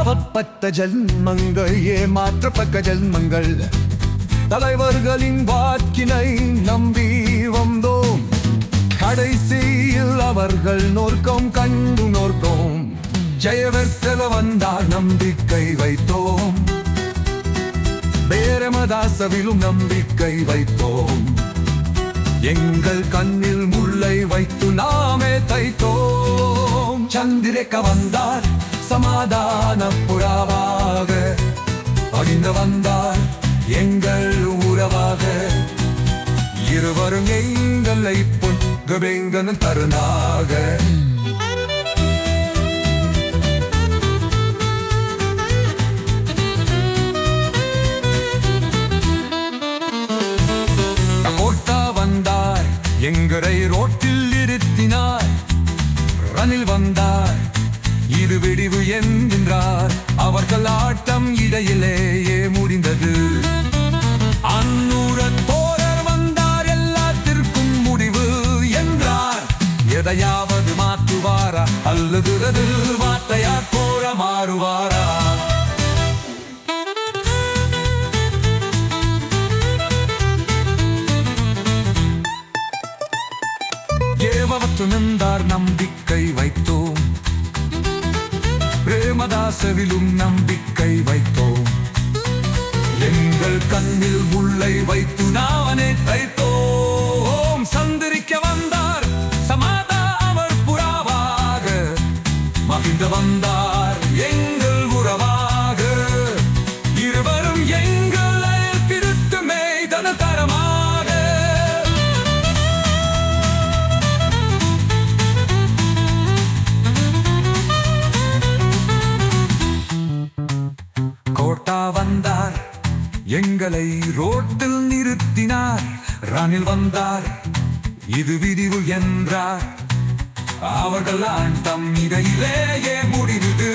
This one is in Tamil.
பாவப்பட்ட ஜென்மங்கள் ஏமாற்றப்பட்ட ஜென்மங்கள் தலைவர்களின் வாக்கினை நம்பி வந்தோம் கடைசியில் அவர்கள் நோர்க்கம் கண்டு நோர்க்கும் ஜெயவர்த்தல வந்தார் நம்பிக்கை வைத்தோம் பேரமதாசவிலும் நம்பிக்கை வைத்தோம் எங்கள் கண்ணில் முல்லை வைத்து நாமே தைத்தோம் சந்திரிக்க வந்தார் சமாதான புறாவாக பகிர்ந்து வந்தார் எங்கள் உறவாக இருவரும் எங்களை பொங்கபெங்கன் தருணாக கோட்டா வந்தார் எங்களை ரோட்டில் இருத்தினார் ரனில் வந்தார் இது விடிவு என்கின்றார் அவர்கள் ஆட்டம் இடையிலேயே முடிந்தது அன்னூர தோழர் வந்தார் எல்லாத்திற்கும் முடிவு என்றார் எதையாவது மாற்றுவாரா அல்லது அது வார்த்தையா கோர மாறுவாரா ஏவவத்து நின்றார் நம்பிக்கை வைத்தோம் பிரேமதாசவிலும் நம்பிக்கை வைத்தோம் எங்கள் கண்ணில் முல்லை வைத்து நாவனே தைத்தோம் சந்திரிக்க வந்தார் சமாதா அவர் புறாவாக மகிழ்ந்து வந்தார் எங்கள் உறவாக இருவரும் எங்களை பிரித்து மேய்தன தரமாக கோட்டா வந்தார் எங்களை ரோட்டில் நிறுத்தினார் ரனில் வந்தார் இது விரிவு என்றார் அவர்கள் ஆட்டம் இடையிலேயே முடிந்தது